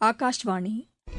ஆகாஷ்வாணி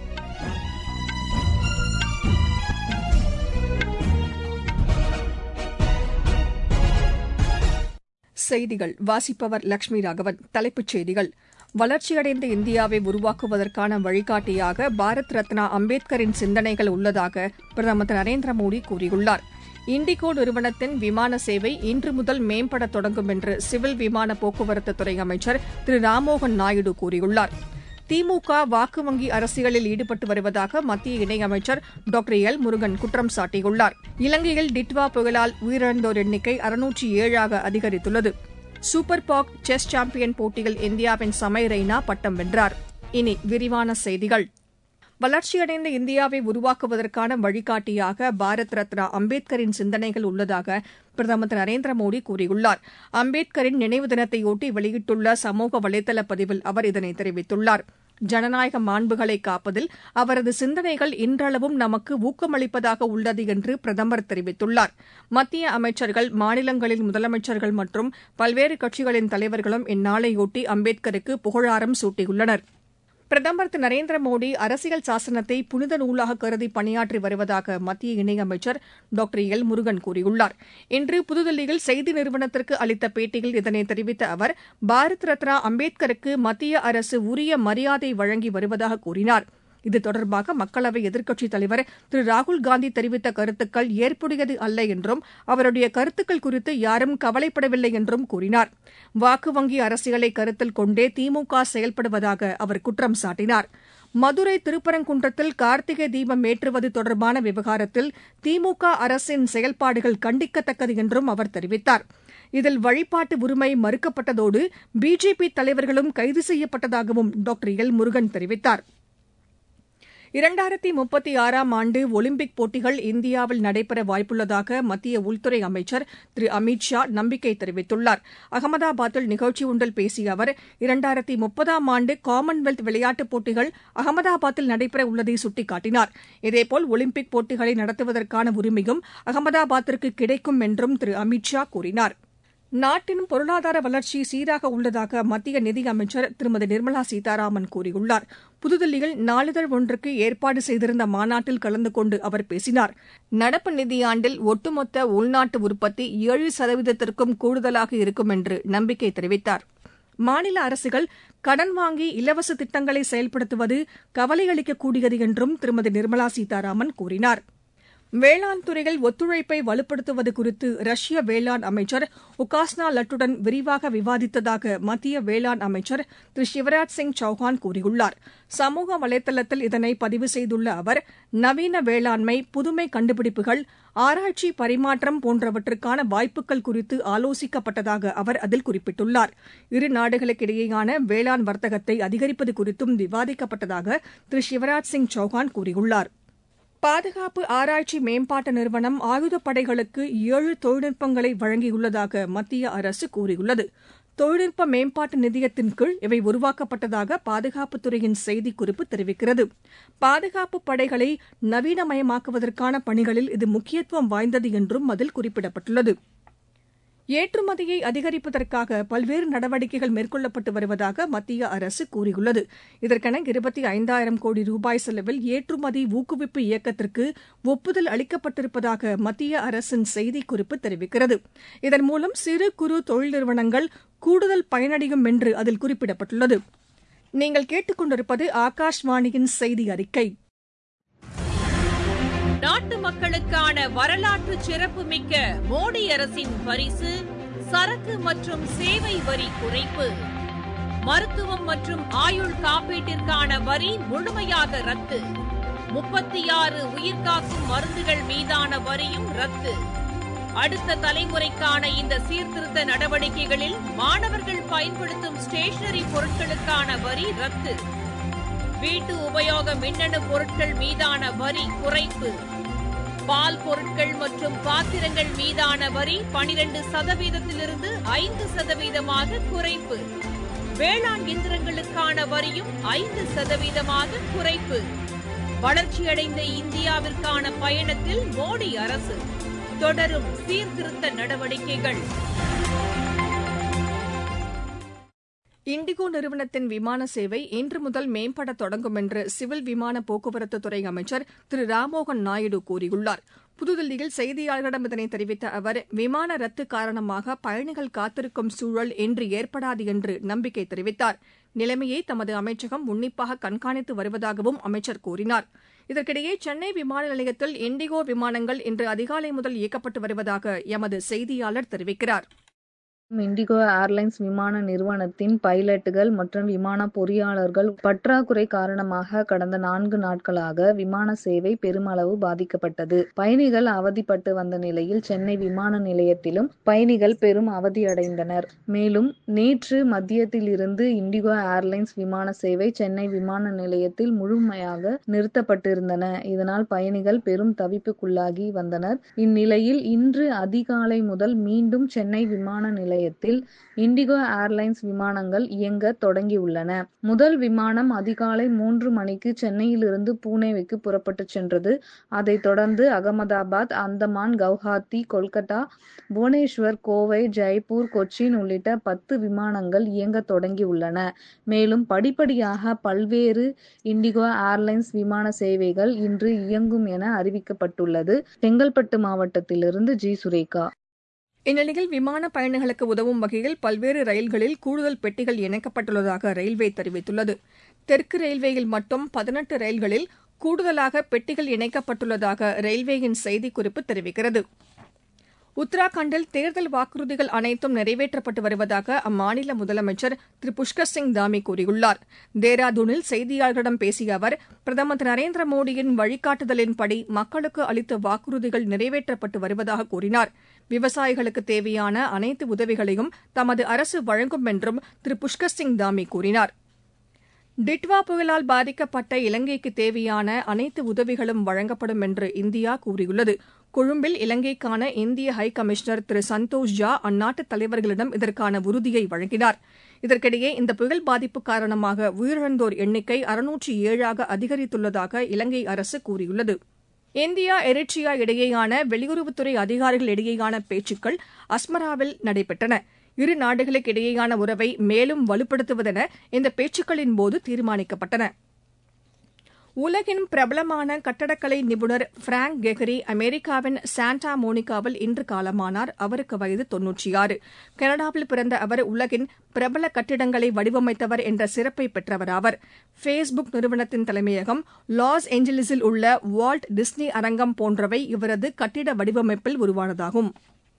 செய்திகள் வாசிப்பவர் லட்சுமி ராகவன் தலைப்புச் செய்திகள் வளர்ச்சியடைந்த இந்தியாவை உருவாக்குவதற்கான வழிகாட்டியாக பாரத் ரத்னா அம்பேத்கரின் சிந்தனைகள் உள்ளதாக பிரதமர் திரு நரேந்திர மோடி கூறியுள்ளார் இண்டிகோ நிறுவனத்தின் விமான சேவை இன்று முதல் மேம்பட தொடங்கும் என்று சிவில் விமான போக்குவரத்து துறை அமைச்சர் திரு ராம்மோகன் நாயுடு கூறியுள்ளார் திமுக வாக்கு வங்கி அரசியலில் ஈடுபட்டு வருவதாக மத்திய இணையமைச்சர் டாக்டர் எல் முருகன் குற்றம் சாட்டியுள்ளார் இலங்கையில் டிட்வா புயலால் உயிரிழந்தோர் எண்ணிக்கை அறுநூற்றி ஏழாக அதிகரித்துள்ளது சூப்பர் பாக் செஸ் சாம்பியன் போட்டியில் இந்தியாவின் சமய் ரெய்னா பட்டம் வென்றார் இனி விரிவான செய்திகள் வளர்ச்சியடைந்த இந்தியாவை உருவாக்குவதற்கான வழிகாட்டியாக பாரத் ரத்னா அம்பேத்கரின் சிந்தனைகள் உள்ளதாக பிரதமர் திரு நரேந்திர மோடி கூறியுள்ளார் அம்பேத்கரின் நினைவு தினத்தையொட்டி வெளியிட்டுள்ள சமூக வலைதள பதிவில் அவர் இதனை தெரிவித்துள்ளார் ஜனநாயக மாண்புகளை காப்பதில் அவரது சிந்தனைகள் இன்றளவும் நமக்கு ஊக்கமளிப்பதாக உள்ளது என்று பிரதமர் தெரிவித்துள்ளார் மத்திய அமைச்சர்கள் மாநிலங்களின் முதலமைச்சர்கள் மற்றும் பல்வேறு கட்சிகளின் தலைவர்களும் இந்நாளையொட்டி அம்பேத்கருக்கு புகழாரம் சூட்டியுள்ளனா் பிரதமர் திரு நரேந்திர மோடி அரசியல் சாசனத்தை புனித நூலாக கருதி பணியாற்றி வருவதாக மத்திய இணையமைச்சர் டாக்டர் எல் முருகன் கூறியுள்ளார் இன்று புதுதில்லியில் செய்தி நிறுவனத்திற்கு அளித்த பேட்டியில் இதனை தெரிவித்த அவர் பாரத் ரத்னா அம்பேத்கருக்கு மத்திய அரசு உரிய மரியாதை வழங்கி வருவதாக கூறினார் இது தொடர்பாக மக்களவை எதிர்க்கட்சித் தலைவர் திரு ராகுல்காந்தி தெரிவித்த கருத்துக்கள் ஏற்புடையது அல்ல என்றும் அவருடைய கருத்துக்கள் குறித்து யாரும் கவலைப்படவில்லை என்றும் கூறினார் வாக்கு வங்கி அரசியலை கருத்தில் கொண்டே திமுக செயல்படுவதாக அவர் குற்றம் சாட்டினார் மதுரை திருப்பரங்குன்றத்தில் கார்த்திகை தீபம் ஏற்றுவது தொடர்பான விவகாரத்தில் திமுக அரசின் செயல்பாடுகள் கண்டிக்கத்தக்கது என்றும் அவர் தெரிவித்தார் இதில் வழிபாட்டு உரிமை மறுக்கப்பட்டதோடு பிஜேபி தலைவர்களும் கைது செய்யப்பட்டதாகவும் டாக்டர் எல் முருகன் தெரிவித்தாா் இரண்டாயிரத்தி முப்பத்தி ஆறாம் ஆண்டு ஒலிம்பிக் போட்டிகள் இந்தியாவில் நடைபெற வாய்ப்புள்ளதாக மத்திய உள்துறை அமைச்சர் திரு அமித் ஷா நம்பிக்கை தெரிவித்துள்ளார் அகமதாபாத்தில் நிகழ்ச்சி ஒன்றில் பேசிய அவர் இரண்டாயிரத்தி முப்பதாம் ஆண்டு காமன்வெல்த் விளையாட்டுப் போட்டிகள் அகமதாபாத்தில் நடைபெற உள்ளதை சுட்டிக்காட்டினார் இதேபோல் ஒலிம்பிக் போட்டிகளை நடத்துவதற்கான உரிமையும் அகமதாபாத்திற்கு கிடைக்கும் என்றும் திரு அமித் ஷா கூறினார் நாட்டின் பொருளாதார வளர்ச்சி சீராக உள்ளதாக மத்திய நிதியமைச்சர் திருமதி நிர்மலா சீதாராமன் கூறியுள்ளார் புதுதில்லியில் நாளிதழ் ஒன்றுக்கு ஏற்பாடு செய்திருந்த மாநாட்டில் கலந்து கொண்டு அவர் பேசினார் நடப்பு நிதியாண்டில் ஒட்டுமொத்த உள்நாட்டு உற்பத்தி ஏழு சதவீதத்திற்கும் கூடுதலாக இருக்கும் என்று நம்பிக்கை தெரிவித்தார் மாநில அரசுகள் கடன் வாங்கி இலவச திட்டங்களை செயல்படுத்துவது கவலையளிக்கக்கூடியது என்றும் திருமதி நிர்மலா சீதாராமன் கூறினாா் வேளாண் துறையில் ஒத்துழைப்பை வலுப்படுத்துவது குறித்து ரஷ்ய வேளாண் அமைச்சர் உகாஸ்னா லட்டுடன் விரிவாக விவாதித்ததாக மத்திய வேளாண் அமைச்சர் திரு சிவராஜ் சிங் சௌஹான் கூறியுள்ளார் சமூக வலைதளத்தில் இதனை பதிவு செய்துள்ள அவர் நவீன வேளாண்மை புதுமை கண்டுபிடிப்புகள் ஆராய்ச்சி பரிமாற்றம் போன்றவற்றுக்கான வாய்ப்புகள் குறித்து ஆலோசிக்கப்பட்டதாக அவர் அதில் குறிப்பிட்டுள்ளார் இரு நாடுகளுக்கிடையேயான வேளாண் வர்த்தகத்தை அதிகரிப்பது குறித்தும் விவாதிக்கப்பட்டதாக திரு சிவராஜ் சிங் சௌஹான் கூறியுள்ளார் பாதுகாப்பு ஆராய்ச்சி மேம்பாட்டு நிறுவனம் ஆயுதப்படைகளுக்கு ஏழு தொழில்நுட்பங்களை வழங்கியுள்ளதாக மத்திய அரசு கூறியுள்ளது தொழில்நுட்ப மேம்பாட்டு நிதியத்தின் கீழ் இவை உருவாக்கப்பட்டதாக பாதுகாப்புத்துறையின் செய்திக்குறிப்பு தெரிவிக்கிறது பாதுகாப்பு படைகளை நவீனமயமாக்குவதற்கான பணிகளில் இது முக்கியத்துவம் வாய்ந்தது என்றும் அதில் குறிப்பிடப்பட்டுள்ளது ஏற்றுமதியை அதிகரிப்பதற்காக பல்வேறு நடவடிக்கைகள் மேற்கொள்ளப்பட்டு வருவதாக மத்திய அரசு கூறியுள்ளது இதற்கென இருபத்தி ஐந்தாயிரம் கோடி ரூபாய் செலவில் ஏற்றுமதி ஊக்குவிப்பு இயக்கத்திற்கு ஒப்புதல் அளிக்கப்பட்டிருப்பதாக மத்திய அரசின் செய்திக்குறிப்பு தெரிவிக்கிறது இதன் மூலம் சிறு குறு தொழில் நிறுவனங்கள் கூடுதல் பயனடையும் என்று அதில் குறிப்பிடப்பட்டுள்ளது நீங்கள் கேட்டுக்கொண்டிருப்பது ஆகாஷ்வாணியின் செய்தி அறிக்கை நாட்டு மக்களுக்கான வரலாற்று சிறப்புமிக்க மோடி அரசின் பரிசு சரக்கு மற்றும் சேவை வரி குறைப்பு மருத்துவம் மற்றும் ஆயுள் காப்பீட்டிற்கான வரி முழுமையாக ரத்து முப்பத்தி ஆறு உயிர்காக்கும் மருந்துகள் மீதான வரியும் ரத்து அடுத்த தலைமுறைக்கான இந்த சீர்திருத்த நடவடிக்கைகளில் மாணவர்கள் பயன்படுத்தும் ஸ்டேஷனரி பொருட்களுக்கான வரி ரத்து வீட்டு உபயோக மின்னணு பொருட்கள் மீதான வரி குறைப்பு பால் பொருட்கள் மற்றும் பாத்திரங்கள் மீதான வரி பனிரெண்டு சதவீதத்திலிருந்து ஐந்து சதவீதமாக குறைப்பு வேளாண் இயந்திரங்களுக்கான வரியும் ஐந்து சதவீதமாக குறைப்பு வளர்ச்சியடைந்த இந்தியாவிற்கான பயணத்தில் மோடி அரசு தொடரும் சீர்திருத்த நடவடிக்கைகள் இண்டிகோ நிறுவனத்தின் விமான சேவை இன்று முதல் மேம்பட தொடங்கும் என்று சிவில் விமான போக்குவரத்து துறை அமைச்சர் திரு ராம்மோகன் நாயுடு கூறியுள்ளார் புதுதில்லியில் செய்தியாளர்களிடம் இதனை தெரிவித்த அவர் விமான ரத்து காரணமாக பயணிகள் காத்திருக்கும் சூழல் இன்று ஏற்படாது என்று நம்பிக்கை தெரிவித்தார் நிலைமையை தமது அமைச்சகம் உன்னிப்பாக கண்காணித்து வருவதாகவும் அமைச்சர் கூறினார் இதற்கிடையே சென்னை விமான நிலையத்தில் இண்டிகோ விமானங்கள் இன்று அதிகாலை முதல் இயக்கப்பட்டு வருவதாக எமது செய்தியாளர் தெரிவிக்கிறார் இண்டிகோ ஏர்லைன்ஸ் விமான நிறுவனத்தின் பைலட்டுகள் மற்றும் விமான பொறியாளர்கள் பற்றாக்குறை காரணமாக கடந்த நான்கு நாட்களாக விமான சேவை பெருமளவு பாதிக்கப்பட்டது பயணிகள் அவதிப்பட்டு வந்த நிலையில் சென்னை விமான நிலையத்திலும் பயணிகள் பெரும் அவதியடைந்தனர் மேலும் நேற்று மதியத்தில் இருந்து இண்டிகோ ஏர்லைன்ஸ் விமான சேவை சென்னை விமான நிலையத்தில் முழுமையாக நிறுத்தப்பட்டிருந்தன இதனால் பயணிகள் பெரும் தவிப்புக்குள்ளாகி வந்தனர் இந்நிலையில் இன்று அதிகாலை முதல் மீண்டும் சென்னை விமான நிலையம் நிலையத்தில் இண்டிகோ ஏர்லைன்ஸ் விமானங்கள் இயங்க தொடங்கியுள்ளன முதல் விமானம் அதிகாலை மூன்று மணிக்கு சென்னையிலிருந்து பூனேவுக்கு புறப்பட்டுச் சென்றது அதைத் தொடர்ந்து அகமதாபாத் அந்தமான் கவுஹாத்தி கொல்கத்தா புவனேஸ்வர் கோவை ஜெய்ப்பூர் கொச்சின் உள்ளிட்ட பத்து விமானங்கள் இயங்க தொடங்கியுள்ளன மேலும் படிப்படியாக பல்வேறு இண்டிகோ ஏர்லைன்ஸ் விமான சேவைகள் இன்று இயங்கும் என அறிவிக்கப்பட்டுள்ளது செங்கல்பட்டு மாவட்டத்திலிருந்து ஜி சுரேகா இந்நிலையில் விமான பயணிகளுக்கு உதவும் வகையில் பல்வேறு ரயில்களில் கூடுதல் பெட்டிகள் இணைக்கப்பட்டுள்ளதாக ரயில்வே தெரிவித்துள்ளது தெற்கு ரயில்வேயில் மட்டும் பதினெட்டு ரயில்களில் கூடுதலாக பெட்டிகள் இணைக்கப்பட்டுள்ளதாக ரயில்வேயின் செய்திக்குறிப்பு தெரிவிக்கிறது உத்தராகண்டில் தேர்தல் வாக்குறுதிகள் அனைத்தும் நிறைவேற்றப்பட்டு வருவதாக அம்மாநில முதலமைச்சர் திரு புஷ்கர் சிங் தாமி கூறியுள்ளார் தேராதூனில் செய்தியாளர்களிடம் பேசிய அவர் பிரதமர் திரு நரேந்திர மோடியின் வழிகாட்டுதலின்படி மக்களுக்கு அளித்த வாக்குறுதிகள் நிறைவேற்றப்பட்டு வருவதாக கூறினார் விவசாயிகளுக்கு தேவையான அனைத்து உதவிகளையும் தமது அரசு வழங்கும் என்றும் திரு புஷ்கர் சிங் தாமி கூறினார் டிட்வா புயலால் பாதிக்கப்பட்ட இலங்கைக்கு தேவையான அனைத்து உதவிகளும் வழங்கப்படும் என்று இந்தியா கூறியுள்ளது கொழும்பில் இலங்கைக்கான இந்திய ஹை கமிஷனர் திரு சந்தோஷ் ஜா அந்நாட்டு தலைவர்களிடம் இதற்கான உறுதியை வழங்கினார் இதற்கிடையே இந்த புயல் பாதிப்பு காரணமாக உயிரிழந்தோர் எண்ணிக்கை அறுநூற்றி ஏழாக அதிகரித்துள்ளதாக இலங்கை அரசு கூறியுள்ளது இந்தியா எரிட்ரியா இடையேயான வெளியுறவுத்துறை அதிகாரிகள் இடையேயான பேச்சுக்கள் அஸ்மராவில் நடைபெற்றன இரு நாடுகளுக்கு இடையேயான உறவை மேலும் வலுப்படுத்துவதென இந்த பேச்சுக்களின்போது தீர்மானிக்கப்பட்டன உலகின் பிரபலமான கட்டடக்கலை நிபுணர் பிராங்க் கெஹரி அமெரிக்காவின் சாண்டா மோனிகாவில் இன்று காலமானார் அவருக்கு வயது தொன்னூற்றி ஆறு கனடாவில் பிறந்த அவர் உலகின் பிரபல கட்டிடங்களை வடிவமைத்தவர் என்ற சிறப்பை பெற்றவராவர் ஃபேஸ்புக் நிறுவனத்தின் தலைமையகம் லாஸ் ஏஞ்சலிஸில் உள்ள வால்ட் டிஸ்னி அரங்கம் போன்றவை இவரது கட்டிட வடிவமைப்பில் உருவானதாகும்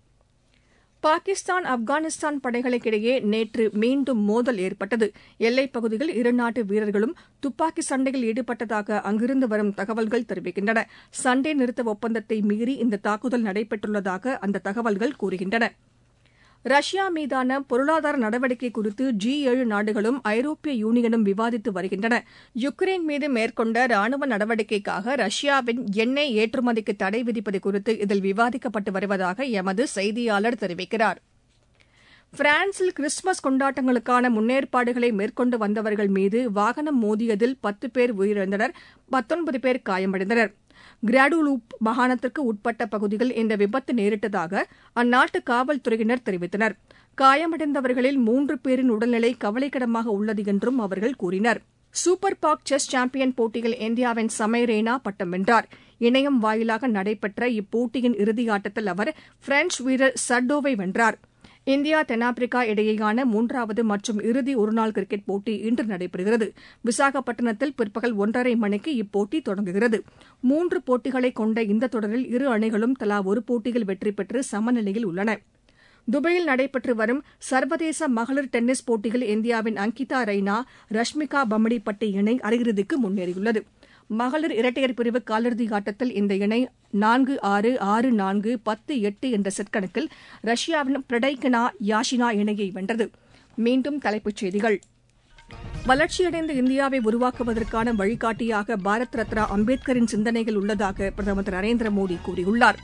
பாகிஸ்தான் ஆப்கானிஸ்தான் படைகளுக்கிடையே நேற்று மீண்டும் மோதல் ஏற்பட்டது எல்லைப் பகுதியில் இருநாட்டு வீரர்களும் துப்பாக்கி சண்டையில் ஈடுபட்டதாக அங்கிருந்து வரும் தகவல்கள் தெரிவிக்கின்றன சண்டை நிறுத்த ஒப்பந்தத்தை மீறி இந்த தாக்குதல் நடைபெற்றுள்ளதாக அந்த தகவல்கள் கூறுகின்றன ரஷ்யா மீதான பொருளாதார நடவடிக்கை குறித்து ஜி ஏழு நாடுகளும் ஐரோப்பிய யூனியனும் விவாதித்து வருகின்றன யுக்ரைன் மீது மேற்கொண்ட ராணுவ நடவடிக்கைக்காக ரஷ்யாவின் எண்ணெய் ஏற்றுமதிக்கு தடை விதிப்பது குறித்து இதில் விவாதிக்கப்பட்டு வருவதாக எமது செய்தியாளர் தெரிவிக்கிறார் பிரான்சில் கிறிஸ்துமஸ் கொண்டாட்டங்களுக்கான முன்னேற்பாடுகளை மேற்கொண்டு வந்தவர்கள் மீது வாகனம் மோதியதில் பத்து பேர் உயிரிழந்தனர் பத்தொன்பது பேர் காயமடைந்தனர் கிராடுலூப் மாகாணத்திற்கு உட்பட்ட பகுதியில் இந்த விபத்து நேரிட்டதாக அந்நாட்டு காவல்துறையினர் தெரிவித்தனர் காயமடைந்தவர்களில் மூன்று பேரின் உடல்நிலை கவலைக்கிடமாக உள்ளது என்றும் அவர்கள் கூறினர் சூப்பர் பாக் செஸ் சாம்பியன் போட்டியில் இந்தியாவின் சமய் ரெய்னா பட்டம் வென்றார் இணையம் வாயிலாக நடைபெற்ற இப்போட்டியின் இறுதியாட்டத்தில் அவர் பிரெஞ்ச் வீரர் சர்டோவை வென்றார் இந்தியா தென்னாப்பிரிக்கா இடையேயான மூன்றாவது மற்றும் இறுதி ஒருநாள் கிரிக்கெட் போட்டி இன்று நடைபெறுகிறது விசாகப்பட்டினத்தில் பிற்பகல் ஒன்றரை மணிக்கு இப்போட்டி தொடங்குகிறது மூன்று போட்டிகளை கொண்ட இந்த தொடரில் இரு அணிகளும் தலா ஒரு போட்டியில் வெற்றி பெற்று சமநிலையில் உள்ளன துபாயில் நடைபெற்று வரும் சர்வதேச மகளிர் டென்னிஸ் போட்டியில் இந்தியாவின் அங்கிதா ரெய்னா ரஷ்மிகா பமடிப்பட்டி இணை அரையிறுதிக்கு முன்னேறியுள்ளது மகளிர் இரட்டையர் பிரிவு காலிறுதி ஆட்டத்தில் இந்த இணை நான்கு ஆறு ஆறு நான்கு பத்து எட்டு என்ற செட் கணக்கில் ரஷ்யாவின் பிரடைக்கினா யாஷினா இணையை வென்றது மீண்டும் தலைப்புச் செய்திகள் வளர்ச்சியடைந்த இந்தியாவை உருவாக்குவதற்கான வழிகாட்டியாக பாரத் ரத்னா அம்பேத்கரின் சிந்தனைகள் உள்ளதாக பிரதமர் திரு நரேந்திர மோடி கூறியுள்ளார்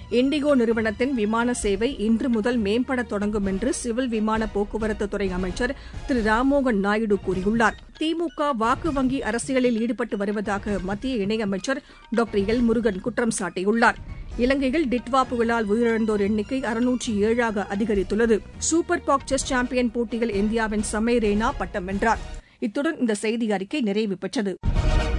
இண்டிகோ நிறுவனத்தின் விமான சேவை இன்று முதல் மேம்பட தொடங்கும் என்று சிவில் விமான போக்குவரத்து துறை அமைச்சர் திரு ராம்மோகன் நாயுடு கூறியுள்ளார் திமுக வாக்கு வங்கி அரசியலில் ஈடுபட்டு வருவதாக மத்திய இணையமைச்சர் டாக்டர் எல் முருகன் குற்றம் சாட்டியுள்ளார் இலங்கையில் டிட்வா புயலால் உயிரிழந்தோர் எண்ணிக்கை அறுநூற்றி ஏழாக அதிகரித்துள்ளது சூப்பர் பாக் செஸ் சாம்பியன் போட்டியில் இந்தியாவின் சமய் ரேனா பட்டம் வென்றார் இத்துடன் இந்த செய்தி அறிக்கை நிறைவு பெற்றது